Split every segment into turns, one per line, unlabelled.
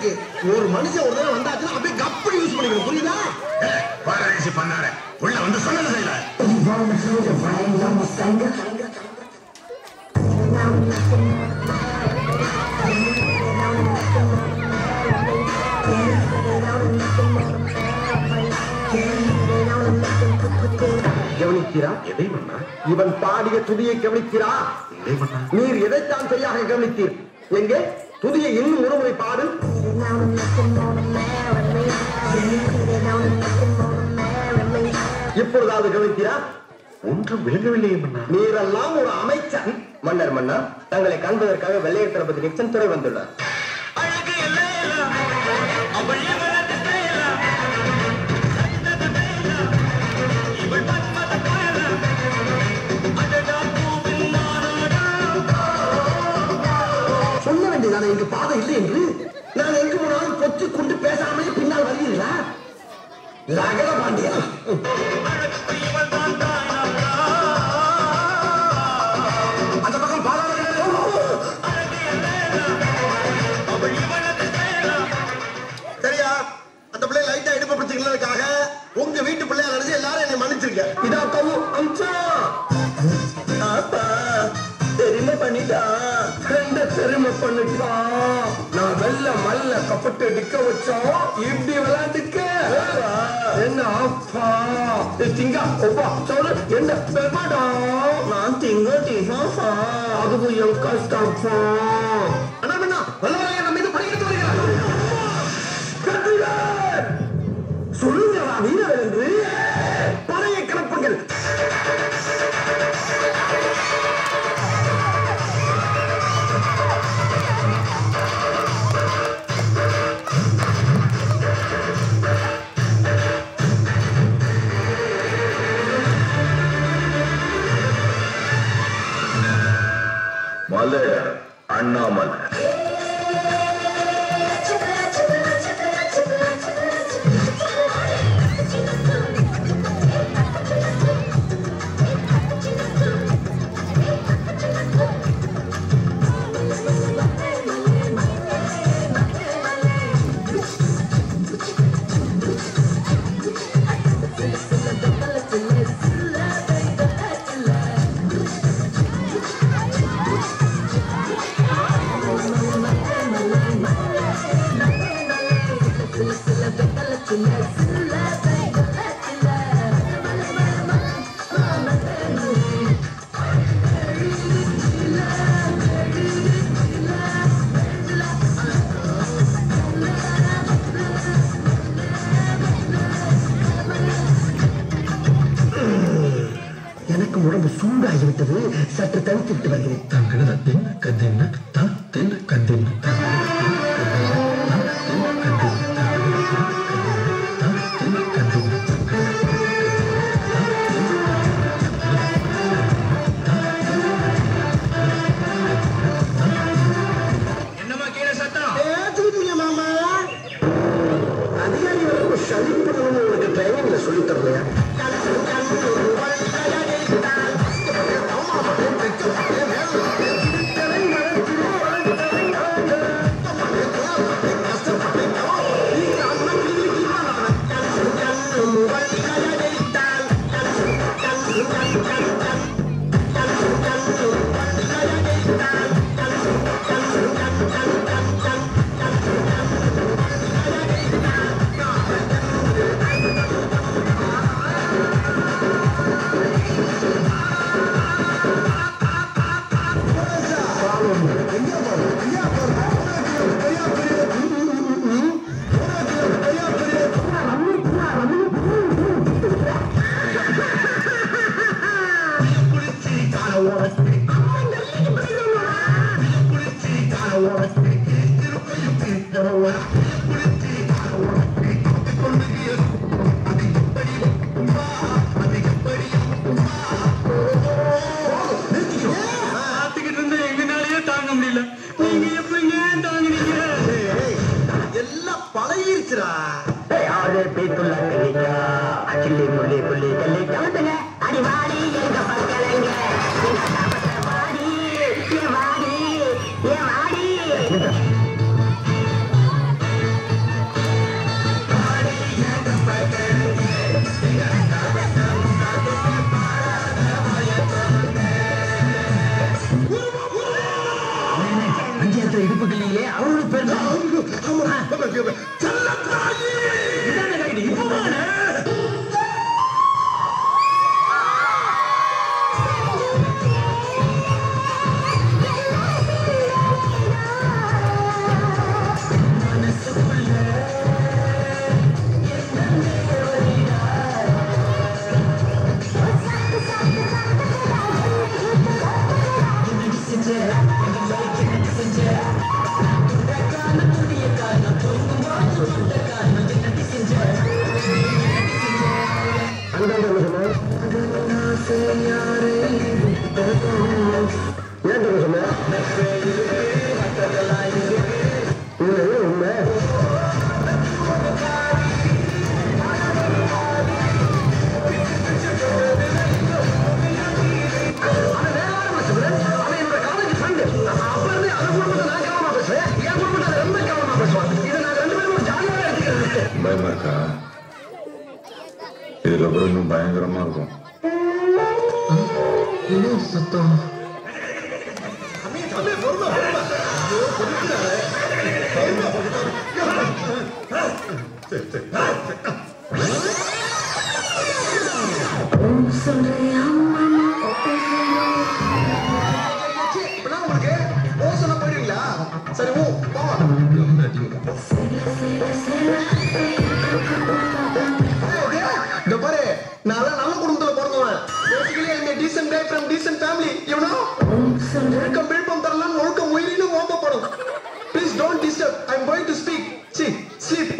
இருக்கு ஒரு மனுஷன் ஒரு தடவை வந்தாச்சுன்னா அப்படியே கப்படி யூஸ் பண்ணிக்கணும் புரியுதா
பாராசி பண்ணாரு உள்ள வந்து சொன்னது செய்யல
கவனிக்கிறா
எதை பண்ணா
இவன் பாடிய துதியை கவனிக்கிறா
எதை பண்ணா
நீர் எதைத்தான் சரியாக கவனித்தீர் எங்கே துதியை இன்னும் ஒரு முறை பாடு இப்பொழுதாவது கவனித்தீரா
ஒன்றும் விளங்கவில்லையே மன்னா
நீரெல்லாம் ஒரு அமைச்சர் மன்னர் மன்னா தங்களை காண்பதற்காக வெள்ளையர் தளபதி நிக்சன் துறை வந்துள்ளார் சொல்ல வேண்டியதானே இங்கு பாதை இல்லை என்று நான் எங்கு போனாலும் பொத்து கொண்டு பேசாமலே பின்னால் வருகிறீர்களா ரகல பாண்டியா அந்த பக்கம் பாதாள சரியா அந்த பிள்ளை லைட்டா இடுப்பு பிடிச்சிக்கிறதுக்காக உங்க வீட்டு பிள்ளையா நினைச்சு எல்லாரும் என்னை மன்னிச்சிருக்க இதா கவு அம்சா ஆத்தா பெருமை பண்ணிட்டான் ரெண்ட பெருமை பண்ணிட்டான் நான் வெள்ள மல்ல கப்பட்டு அடிக்க வச்சோம் இப்படி விளையாண்டுக்க என்ன அப்பா திங்கா ஒப்பா சொல்லு என்ன பெருமாடா நான் திங்க டிசாசா அதுவும் என் கஷ்டப்பா அண்ணா அண்ணா வல்லவரைய நம்ம இது படிக்கிறது வருகிறார் கட்டுகிறார் சொல்லுங்களா வீரர் என்று பழைய கிளப்புங்கள்
மலை அண்ணாமலை
எனக்கு உடம்பு சூடாகிவிட்டது சற்று தனித்து விட்டு வருகிறேன்
தங்கட தென்ன கந்தென்ன தான் தென்ன கந்தென்ன
என்னமா கீழே சத்தம்
பேசுறீங்க மாமா அதிகாரிகளுக்கு சலிப்புன்னு உங்களுக்கு டிரைவிங்ல சொல்லி தரலையா
பார்த்துக்கிட்டு இருந்தா எங்கனாலயே தாங்க முடியல நீங்க எப்படிங்க தாங்குறீங்க
எல்லாம் பழகிருச்சுடா
யாரு பேத்துள்ள கல்லிக்கா அச்சில்லி முள்ளி புள்ளி கல்லிக்கா அடி வாடி எங்க பக்கலைங்க வாடி ஏ வாடி ஏ வாடி
ஏன் தெரியும் சொன்ன இது உண்மை
பயமா இருக்கா இதுக்கப்புறம் இன்னும் பயங்கரமா இருக்கும்
இப்படிலாம் உங்களுக்கு ஓ சொன்ன போயிடுவீங்களா சரி ஓ போங்க இந்த பாரு நான் நல்ல குடும்பத்துல பிறந்தவன் basically I am decent guy from decent family you know ஒழுக்கம் விழுப்பம் தரலாம் ஒழுக்கம் உயிரினும் ஓம்பப்படும் please don't disturb I am going to speak see sleep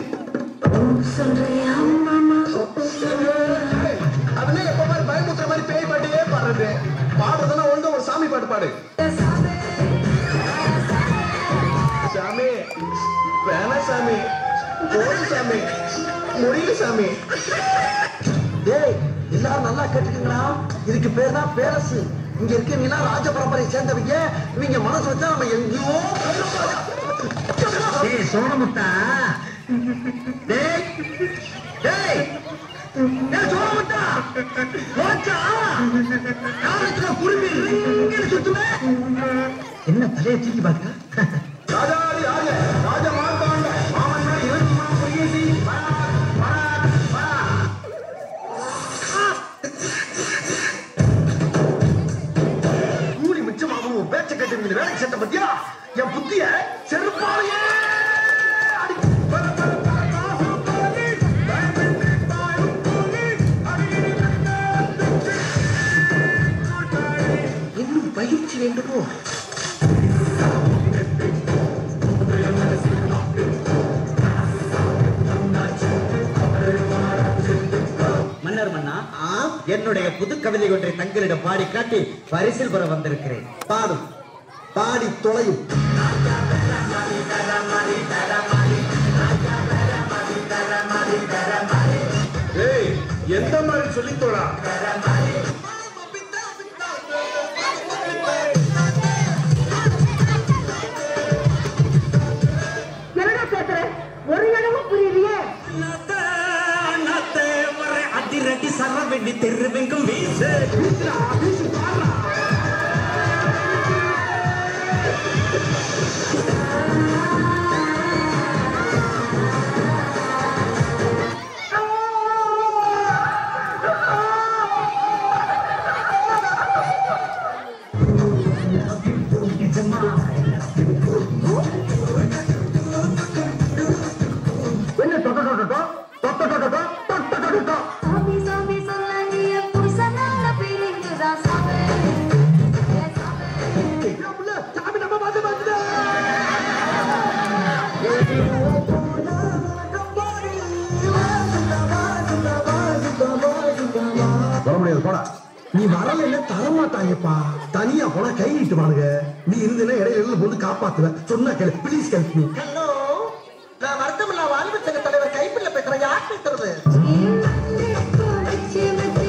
அதுல எப்ப மாதிரி பயமுத்துற மாதிரி பேய் பாட்டே பாடுறது பாடுறதுன்னா ஒழுங்கா ஒரு சாமி பாட்டு பாடு சாமி வேணாம் சாமி போதும் சாமி முடியல சாமி டேய் எல்லாரும் நல்லா கேட்டுக்கீங்களா இதுக்கு பேர் தான் பேரசு இங்க இருக்கீங்கன்னா ராஜ பரம்பரையை சேர்ந்தவங்க இவங்க மனசு வச்சா நம்ம எங்கேயோ
ஏய் சோழமுத்தா
டேய் டேய்
ஏய் சோழமுத்தா போச்சா காலத்துல குருவி இங்கே சுத்துமே என்ன தலையை தூக்கி பாக்க
ராஜாதி ராஜ ராஜ மார்த்தாண்ட மாமன்னா இறங்கி மா புரியசி கூலி மிச்சமாகும் உன் பேச்ச கட்டு இந்த வேலைக்கு செட்ட பத்தியா என் புத்திய செருப்பாலேயே அடி- பர, பர, பர, பாசு, பாலி, பயமின்றி பாயும் புலி, அடியிடிக்கின்ற இன்னும் பயிற்சி வேண்டுமோ
மன்னர் மன்னா என்னுடைய புது கவிதை ஒன்றை தங்களிடம் பாடி காட்டி பரிசில் பெற வந்திருக்கிறேன்
பாடும் பாடி தொலையும்
ஏய் எந்த மாதிரி சொல்லித்தோடா
என்னடா பேசுற ஒரு இடமும் புரியலையே
அதிரடி சரவெடி தெருவெங்கும் வீசு
என்ன தொட்ட தொட்டோ தொட்ட தொட்டோ தொட்ட தொட்டோ
சாமி சாமி சொல்லாங்கிய புருஷனால பிரிங்குதா சாமி ஏ சாமி
சாமி நம்ம பார்த்து பார்த்துட்டா வர முடியாது போடா நீ வரலைன்னா தரமாட்டாங்கப்பா தனியா போனா கை நீட்டுவானுங்க நீ இருந்தேன்னா இடையில இருந்து வந்து காப்பாத்துவ சொன்னா கேளு ப்ளீஸ் ஹெல்ப் மீ ஹலோ நான் வருத்தமில்லா வாழ்வு சங்க தலைவர் கைப்பிள்ள பேசுறேன் யார் பேசுறது
கொடிச்சு வச்சு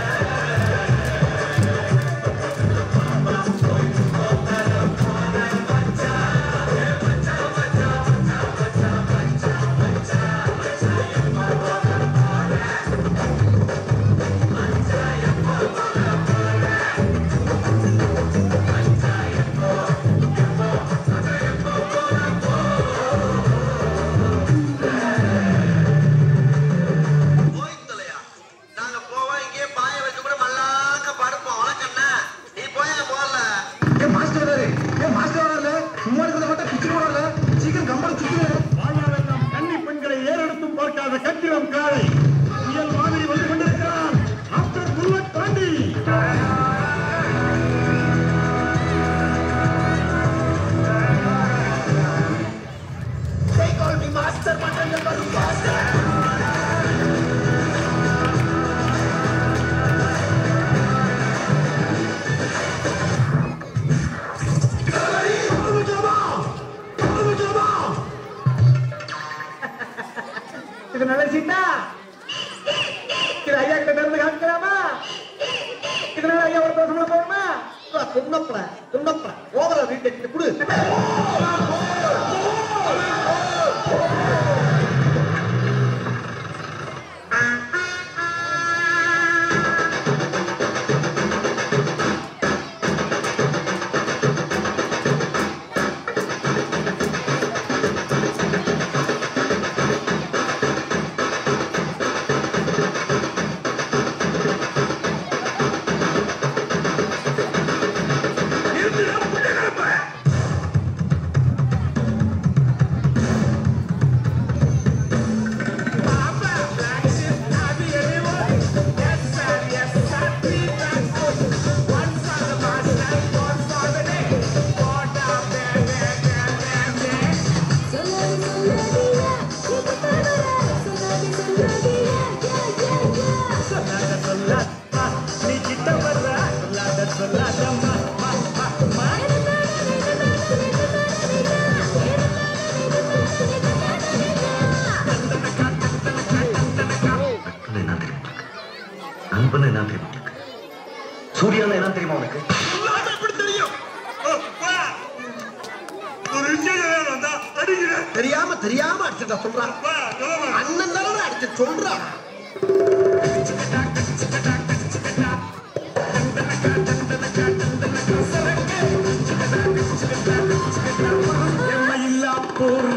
ஆ மாஸ்டர் மாற்றங்கள் வரும் மாஸ்டர்
இது நல்ல சீட்டா இது ஐயா கிட்ட திறந்து காமிக்கலாமா இதனால ஐயா ஒரு தோசை போகணுமா
துண்ணப்பட துண்ணப்பட ஓவரா வீட்டு குடு
நட்புன்னு என்ன தெரியும் உனக்கு? நண்பன்னு என்ன தெரியும் உனக்கு? சூர்யான்னு என்ன தெரியுமா உனக்கு
தெரியாம தெரியாம அடிச்சுட்டா சொல்றான் அண்ணன் தானே அடிச்சு சொல்றான்
எம்மையில்லா போர்